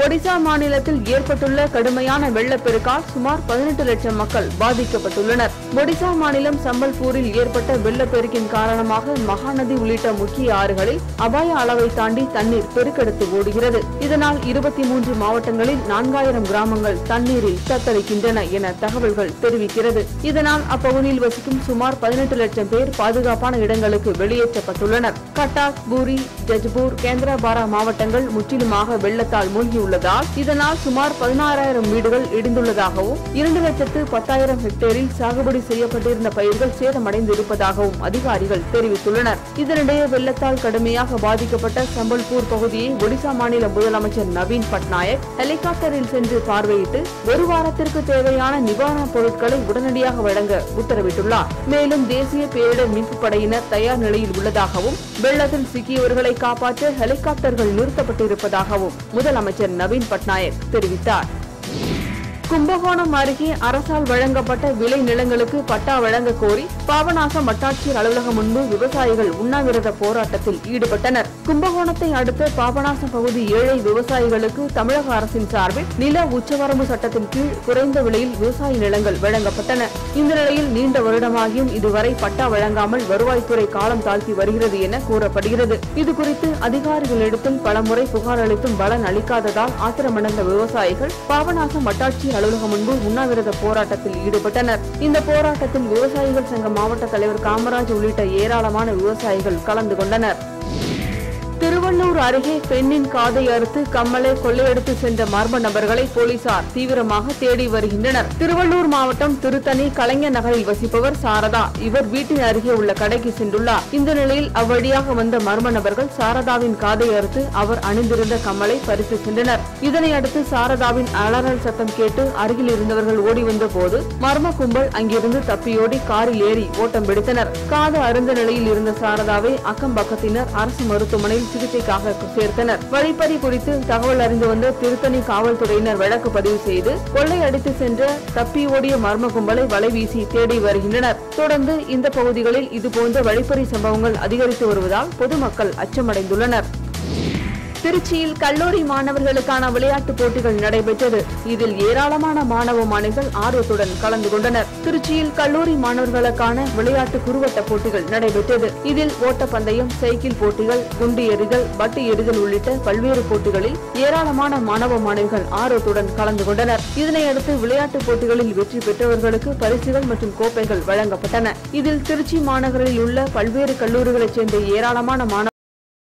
ஒடிசா மாநிலத்தில் ஏற்பட்டுள்ள கடுமையான வெள்ளப்பெருக்கால் சுமார் பதினெட்டு லட்சம் மக்கள் பாதிக்கப்பட்டுள்ளனர் ஒடிசா மாநிலம் சம்பல்பூரில் ஏற்பட்ட வெள்ளப்பெருக்கின் காரணமாக மகாநதி உள்ளிட்ட முக்கிய ஆறுகளில் அபாய அளவை தாண்டி தண்ணீர் பெருக்கெடுத்து ஓடுகிறது இதனால் இருபத்தி மூன்று மாவட்டங்களில் நான்காயிரம் கிராமங்கள் தண்ணீரில் தத்தளிக்கின்றன என தகவல்கள் தெரிவிக்கிறது இதனால் அப்பகுதியில் வசிக்கும் சுமார் பதினெட்டு லட்சம் பேர் பாதுகாப்பான இடங்களுக்கு வெளியேற்றப்பட்டுள்ளனர் கட்டாக் பூரி ஜஜ்பூர் கேந்திரபாரா மாவட்டங்கள் முற்றிலுமாக வெள்ளத்தால் மூழ்கியுள்ளதால் இதனால் சுமார் பதினாறாயிரம் வீடுகள் இடிந்துள்ளதாகவும் இரண்டு லட்சத்து பத்தாயிரம் ஹெக்டேரில் சாகுபடி செய்யப்பட்டிருந்த பயிர்கள் சேதமடைந்து இருப்பதாகவும் அதிகாரிகள் தெரிவித்துள்ளனர் இதனிடையே வெள்ளத்தால் கடுமையாக பாதிக்கப்பட்ட சம்பல்பூர் பகுதியை ஒடிசா மாநில முதலமைச்சர் நவீன் பட்நாயக் ஹெலிகாப்டரில் சென்று பார்வையிட்டு ஒரு வாரத்திற்கு தேவையான நிவாரணப் பொருட்களை உடனடியாக வழங்க உத்தரவிட்டுள்ளார் மேலும் தேசிய பேரிடர் மீட்புப் படையினர் தயார் நிலையில் உள்ளதாகவும் வெள்ளத்தில் சிக்கியவர்களை காப்பாற்ற ஹெலிகாப்டர்கள் நிறுத்தப்பட்டிருப்பதாகவும் முதலமைச்சர் நவீன் பட்நாயக் தெரிவித்தார் கும்பகோணம் அருகே அரசால் வழங்கப்பட்ட விளை நிலங்களுக்கு பட்டா வழங்க கோரி பாபநாசம் வட்டாட்சியர் அலுவலகம் முன்பு விவசாயிகள் உண்ணாவிரத போராட்டத்தில் ஈடுபட்டனர் கும்பகோணத்தை அடுத்த பாபநாசம் பகுதி ஏழை விவசாயிகளுக்கு தமிழக அரசின் சார்பில் நில உச்சவரம்பு சட்டத்தின் கீழ் குறைந்த விலையில் விவசாய நிலங்கள் வழங்கப்பட்டன இந்த நிலையில் நீண்ட வருடமாகியும் இதுவரை பட்டா வழங்காமல் வருவாய்த்துறை காலம் தாழ்த்தி வருகிறது என கூறப்படுகிறது இதுகுறித்து அதிகாரிகளிடத்தில் பலமுறை புகார் அளித்தும் பலன் அளிக்காததால் ஆத்திரமடைந்த விவசாயிகள் பாபநாசம் வட்டாட்சியர் அலுவலகம் முன்பு உண்ணாவிரத போராட்டத்தில் ஈடுபட்டனர் இந்த போராட்டத்தில் விவசாயிகள் சங்க மாவட்ட தலைவர் காமராஜ் உள்ளிட்ட ஏராளமான விவசாயிகள் கலந்து கொண்டனர் திருவள்ளூர் அருகே பெண்ணின் காதை அறுத்து கம்மலை கொள்ளையடித்து சென்ற மர்ம நபர்களை போலீசார் தீவிரமாக தேடி வருகின்றனர் திருவள்ளூர் மாவட்டம் திருத்தணி கலைஞர் நகரில் வசிப்பவர் சாரதா இவர் வீட்டின் அருகே உள்ள கடைக்கு சென்றுள்ளார் இந்த நிலையில் அவ்வழியாக வந்த மர்ம நபர்கள் சாரதாவின் காதை அறுத்து அவர் அணிந்திருந்த கம்மலை பறித்து சென்றனர் இதனை அடுத்து சாரதாவின் அலறல் சத்தம் கேட்டு அருகில் இருந்தவர்கள் ஓடி வந்த போது மர்ம கும்பல் அங்கிருந்து தப்பியோடி காரில் ஏறி ஓட்டம் பிடித்தனர் காது அருந்த நிலையில் இருந்த சாரதாவை அக்கம் பக்கத்தினர் அரசு மருத்துவமனையில் சிகிச்சைக்காக சேர்த்தனர் வழிப்பறி குறித்து தகவல் அறிந்து வந்த திருத்தணி காவல்துறையினர் வழக்கு பதிவு செய்து கொள்ளை அடித்து சென்ற தப்பி ஓடிய மர்ம கும்பலை வலைவீசி தேடி வருகின்றனர் தொடர்ந்து இந்த பகுதிகளில் இதுபோன்ற வழிப்பறி சம்பவங்கள் அதிகரித்து வருவதால் பொதுமக்கள் அச்சமடைந்துள்ளனர் திருச்சியில் கல்லூரி மாணவர்களுக்கான விளையாட்டுப் போட்டிகள் நடைபெற்றது இதில் ஏராளமான மாணவ மாணவிகள் ஆர்வத்துடன் கலந்து கொண்டனர் திருச்சியில் கல்லூரி மாணவர்களுக்கான விளையாட்டு குறுவட்ட போட்டிகள் நடைபெற்றது இதில் ஓட்டப்பந்தயம் சைக்கிள் போட்டிகள் குண்டு எறிதல் பட்டு எறிதல் உள்ளிட்ட பல்வேறு போட்டிகளில் ஏராளமான மாணவ மாணவிகள் ஆர்வத்துடன் கலந்து கொண்டனர் இதனையடுத்து விளையாட்டுப் போட்டிகளில் வெற்றி பெற்றவர்களுக்கு பரிசுகள் மற்றும் கோப்பைகள் வழங்கப்பட்டன இதில் திருச்சி மாநகரில் உள்ள பல்வேறு கல்லூரிகளைச் சேர்ந்த ஏராளமான மாணவ